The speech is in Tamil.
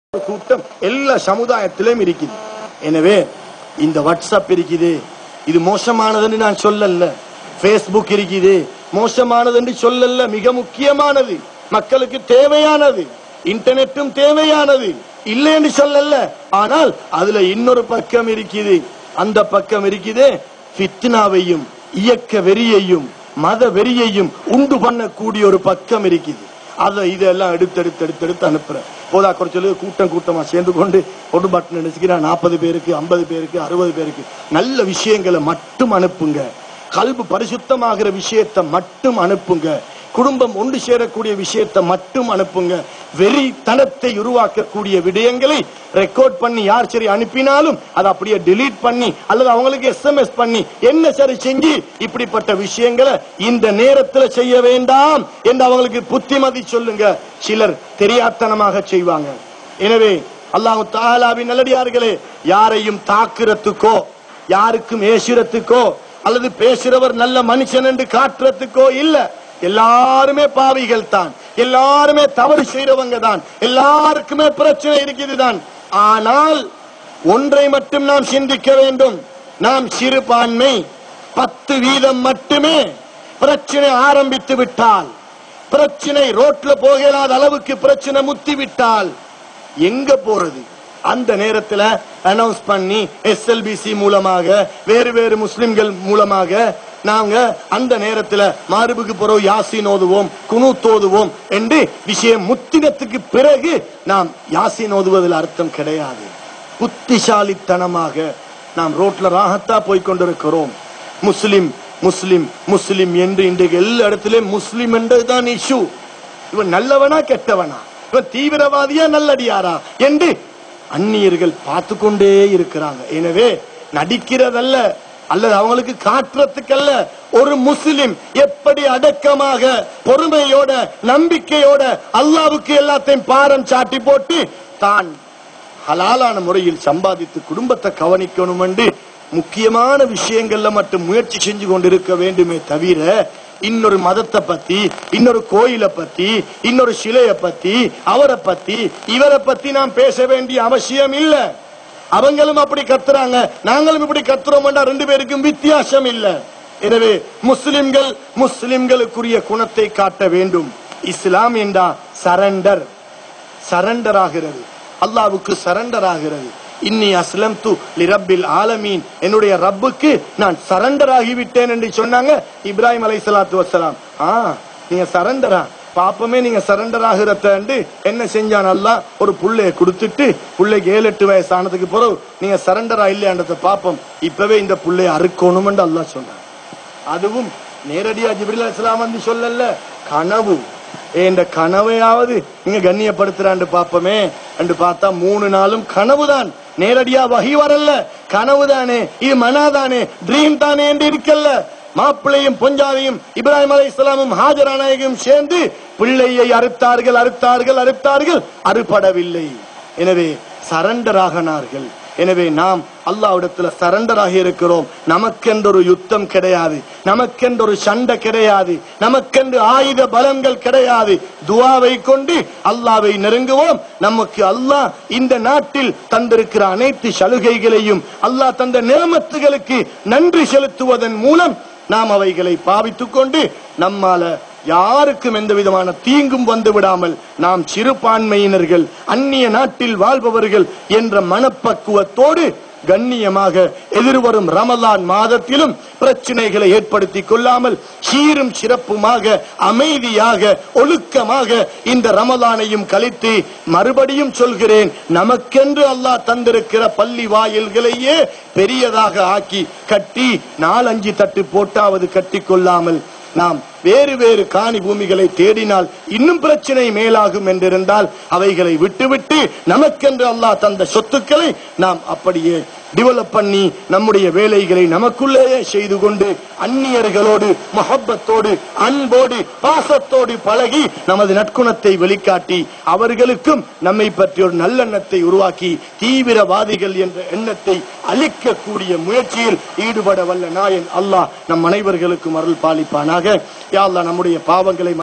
ஒரு கூட்டம் எல்லா சமுதாயத்திலும் இருக்குது எனவே இந்த வாட்ஸ்அப் இருக்குது இது மோசமானதுன்னு நான் சொல்லல Facebook இருக்குது மோசமானதுன்னு சொல்லல மிக முக்கியமானது மக்களுக்கு தேவையானது இன்டர்நெட்டும் தேவையானது இல்லைன்னு சொல்லல ஆனால் அதுல இன்னொரு பக்கம் இருக்குது அந்த பக்கம் இருக்குது ஃபித்னாவையும் இயக்க வெறியையும் மத வெறியையும் உண்டு பண்ணக்கூடிய ஒரு பக்கம் இருக்குது அதை இதெல்லாம் எடுத்து எடுத்து எடுத்து எடுத்து அனுப்புறேன் போதா குறைச்சலு கூட்டம் கூட்டமா சேர்ந்து கொண்டு ஒரு பட்டன் நினைச்சுக்கிறேன் நாற்பது பேருக்கு ஐம்பது பேருக்கு அறுபது பேருக்கு நல்ல விஷயங்களை மட்டும் அனுப்புங்க கல்பு பரிசுத்தமாகிற விஷயத்தை மட்டும் அனுப்புங்க குடும்பம் ஒன்று சேரக்கூடிய விஷயத்தை மட்டும் அனுப்புங்க வெறி தனத்தை உருவாக்கக்கூடிய விடயங்களை ரெக்கார்ட் பண்ணி யார் சரி அனுப்பினாலும் அதை அப்படியே delete பண்ணி அல்லது அவங்களுக்கு எஸ்எம்எஸ் பண்ணி என்ன சரி செஞ்சு இப்படிப்பட்ட விஷயங்களை இந்த நேரத்துல செய்ய வேண்டாம் என்று அவங்களுக்கு புத்திமதி சொல்லுங்க சிலர் தெரியாத்தனமாக செய்வாங்க எனவே அல்லாஹ் தாலாவின் நல்லடியார்களே யாரையும் தாக்குறதுக்கோ யாருக்கும் ஏசுறதுக்கோ அல்லது பேசுறவர் நல்ல மனுஷன் என்று காட்டுறதுக்கோ இல்ல எல்லாருமே பாவிகள் தான் எல்லாருமே தவறு செய்றவங்க தான் எல்லாருக்குமே பிரச்சனை இருக்குது தான் ஆனால் ஒன்றை மட்டும் நாம் சிந்திக்க வேண்டும் நாம் சிறுபான்மை பத்து வீதம் மட்டுமே பிரச்சனை ஆரம்பித்து விட்டால் பிரச்சனை ரோட்ல போகலாத அளவுக்கு பிரச்சனை முத்தி விட்டால் எங்க போறது அந்த நேரத்துல அனௌன்ஸ் பண்ணி எஸ்எல்பிசி மூலமாக வேறு வேறு முஸ்லிம்கள் மூலமாக நாங்க அந்த நேரத்துல மார்புக்கு பிறகு யாசின் ஓதுவோம் குனு ஓதுவோம் என்று விஷயம் முத்தினத்துக்கு பிறகு நாம் யாசின் ஓதுவதில் அர்த்தம் கிடையாது புத்திசாலித்தனமாக நாம் ரோட்ல ராகத்தா போய் கொண்டிருக்கிறோம் முஸ்லிம் முஸ்லிம் முஸ்லிம் என்று இன்றைக்கு எல்லா இடத்திலும் முஸ்லிம் என்றதுதான் இஷ்யூ இவன் நல்லவனா கெட்டவனா இவன் தீவிரவாதியா நல்லடியாரா என்று அந்நியர்கள் பார்த்து கொண்டே இருக்கிறாங்க எனவே நடிக்கிறதல்ல அல்லது அவங்களுக்கு காட்டுறதுக்கல்ல ஒரு முஸ்லிம் எப்படி அடக்கமாக பொறுமையோட நம்பிக்கையோட அல்லாவுக்கு எல்லாத்தையும் பாரம் சாட்டி போட்டு தான் ஹலாலான முறையில் சம்பாதித்து குடும்பத்தை கவனிக்கணும் என்று முக்கியமான விஷயங்கள்ல மட்டும் முயற்சி செஞ்சு கொண்டிருக்க வேண்டுமே தவிர இன்னொரு மதத்தை பத்தி இன்னொரு கோயிலை பத்தி இன்னொரு சிலையை பத்தி அவரை பத்தி இவரை பத்தி நாம் பேச வேண்டிய அவசியம் இல்ல அவங்களும் அப்படி கத்துறாங்க நாங்களும் இப்படி கத்துறோம்டா ரெண்டு பேருக்கும் வித்தியாசம் இல்ல எனவே முஸ்லிம்கள் முஸ்லிம்களுக்குரிய குணத்தை காட்ட வேண்டும் இஸ்லாம் என்றா சரண்டர் சரண்டர் ஆகிறது அல்லாவுக்கு சரண்டர் ஆகிறது இன்னி அஸ்லம் து லிரப்பில் ஆலமீன் என்னுடைய ரப்புக்கு நான் சரண்டர் ஆகிவிட்டேன் என்று சொன்னாங்க இப்ராஹிம் அலை சலாத்து வசலாம் ஆ நீங்க சரண்டரா பாப்பமே நீங்க சரண்டர் ஆகிறத என்ன செஞ்சான் அல்லாஹ் ஒரு புள்ளைய கொடுத்துட்டு புள்ளைக்கு ஏழு எட்டு வயசு ஆனதுக்கு பிறகு நீங்க சரண்டரா இல்லையான்றத பாப்போம் இப்பவே இந்த புள்ளைய அறுக்கணும் அல்லாஹ் சொன்னான் அதுவும் நேரடியா ஜிப்ரில் அலிஸ்லாம் வந்து சொல்லல கனவு ஏ, இந்த கனவையாவது நீங்க கண்ணியப்படுத்துறாண்டு பாப்போமே என்று பார்த்தா மூணு நாளும் கனவுதான் நேரடியா வகி வரல கனவுதானே இது மனாதானே ட்ரீம் தானே என்று இருக்கல்ல மாப்பிள்ளையும் பொஞ்சாவையும் இப்ராஹிம் அலை இஸ்லாமும் ஹாஜரானாயகம் சேர்ந்து பிள்ளையை அறுத்தார்கள் அறுத்தார்கள் அறுத்தார்கள் அறுபடவில்லை எனவே சரண்டர் ஆகினார்கள் எனவே நாம் அல்லாவிடத்துல சரண்டர் ஆகி இருக்கிறோம் நமக்கென்று ஒரு யுத்தம் கிடையாது நமக்கென்று ஒரு சண்டை கிடையாது நமக்கென்று ஆயுத பலங்கள் கிடையாது துவாவை கொண்டு அல்லாவை நெருங்குவோம் நமக்கு அல்லாஹ் இந்த நாட்டில் தந்திருக்கிற அனைத்து சலுகைகளையும் அல்லாஹ் தந்த நியமத்துகளுக்கு நன்றி செலுத்துவதன் மூலம் நாம் அவைகளை பாவித்துக் கொண்டு நம்மால யாருக்கும் எந்த விதமான தீங்கும் வந்து விடாமல் நாம் சிறுபான்மையினர்கள் அந்நிய நாட்டில் வாழ்பவர்கள் என்ற மனப்பக்குவத்தோடு கண்ணியமாக எதிர்வரும் ரமலான் மாதத்திலும் பிரச்சனைகளை ஏற்படுத்திக் கொள்ளாமல் சீரும் சிறப்புமாக அமைதியாக ஒழுக்கமாக இந்த ரமலானையும் கழித்து மறுபடியும் சொல்கிறேன் நமக்கென்று அல்லாஹ் தந்திருக்கிற பள்ளி வாயில்களையே பெரியதாக ஆக்கி கட்டி நாலஞ்சு தட்டு போட்டாவது கட்டி கொள்ளாமல் நாம் வேறு வேறு காணி பூமிகளை தேடினால் இன்னும் பிரச்சனை மேலாகும் என்றிருந்தால் அவைகளை விட்டுவிட்டு நமக்கென்று அல்லாஹ் தந்த சொத்துக்களை நாம் அப்படியே டெவலப் பண்ணி நம்முடைய வேலைகளை நமக்குள்ளேயே செய்து கொண்டு அந்நியர்களோடு மொஹப்பத்தோடு அன்போடு பாசத்தோடு பழகி நமது நற்குணத்தை வெளிக்காட்டி அவர்களுக்கும் நம்மை பற்றி ஒரு நல்லெண்ணத்தை உருவாக்கி தீவிரவாதிகள் என்ற எண்ணத்தை அழிக்கக்கூடிய முயற்சியில் ஈடுபட வல்ல நாயன் அல்லாஹ் நம் அனைவர்களுக்கும் அருள் பாலிப்பானாக யா அல்லாஹ் நம்முடைய பாவங்களை